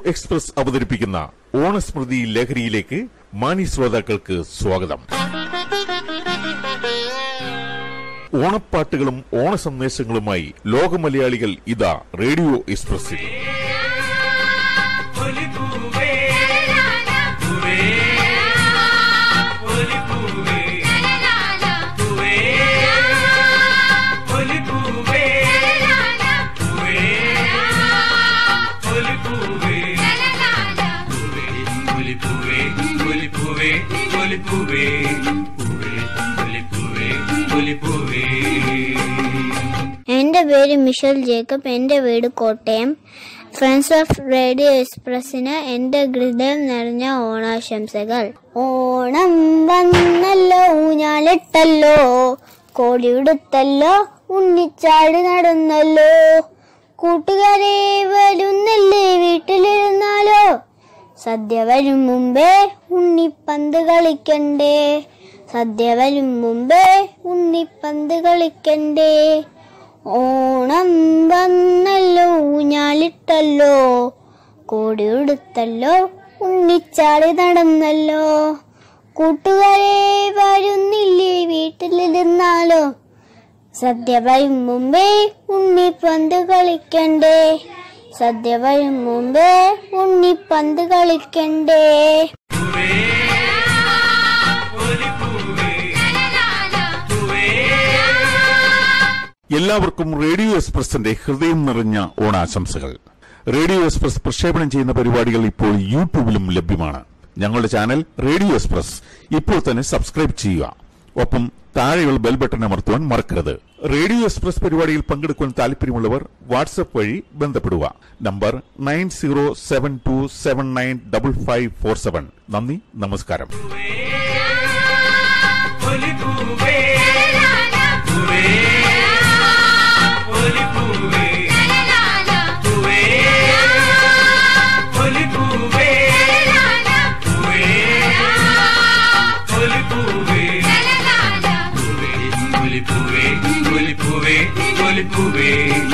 express അവതരിപ്പിക്കുന്ന ഓണസ്മൃതി ലഹരിയിലേക്ക് മാന്യ ശ്രോതാക്കൾക്ക് സ്വാഗതം ഓണപ്പാട്ടുകളും ഓണസന്ദേശങ്ങളുമായി ലോക മലയാളികൾ ഇതാ റേഡിയോ എക്സ്പ്രസിൽ എൻ്റെ പേര് മിഷൽ ജേക്കബ് എൻ്റെ വീട് കോട്ടയം ഫ്രണ്ട്സ് ഓഫ് റേഡിയോ എക്സ്പ്രസിന് എൻ്റെ ഹൃദയം നിറഞ്ഞ ഓണാശംസകൾ ഓണം വന്നല്ലോ ഊഞ്ഞാലിട്ടല്ലോ കോടിയുടുത്തല്ലോ ഉണ്ണിച്ചാടി നടന്നല്ലോ കൂട്ടുകാരെ വരുന്നല്ലേ വീട്ടിലിരുന്നാലോ സദ്യ വരും മുമ്പേ ഉണ്ണിപ്പന്ത് കളിക്കണ്ടേ സദ്യ വരും മുമ്പേ ഉണ്ണിപ്പന്ത് കളിക്കണ്ടേ ഓണം വന്നല്ലോ ഊഞ്ഞാലിട്ടല്ലോ കോടിയുടുത്തല്ലോ ഉണ്ണിച്ചാടി നടന്നല്ലോ കൂട്ടുകാരെ വരുന്നില്ലേ വീട്ടിലിരുന്നാലോ സദ്യ വരും മുമ്പേ ഉണ്ണിപ്പന്ത് കളിക്കണ്ടേ സദ്യ വരും മുമ്പേ ഉണ്ണിപ്പന്ത് കളിക്കണ്ടേ എല്ലാവർക്കും റേഡിയോ എക്സ്പ്രസിന്റെ ഹൃദയം നിറഞ്ഞ ഓണാശംസകൾ റേഡിയോ എക്സ്പ്രസ് പ്രക്ഷേപണം ചെയ്യുന്ന പരിപാടികൾ ഇപ്പോൾ യൂട്യൂബിലും ലഭ്യമാണ് ഞങ്ങളുടെ ചാനൽ റേഡിയോ എക്സ്പ്രസ് ഇപ്പോൾ തന്നെ സബ്സ്ക്രൈബ് ചെയ്യുക ഒപ്പം താഴെയുള്ള ബെൽ ബട്ടൺ അമർത്തുവാൻ മറക്കരുത് റേഡിയോ എക്സ്പ്രസ് പരിപാടിയിൽ പങ്കെടുക്കുവാൻ താല്പര്യമുള്ളവർ വാട്സ്ആപ്പ് വഴി ബന്ധപ്പെടുക number nine zero seven two seven nine double five four seven നന്ദി നമസ്കാരം പൂവേ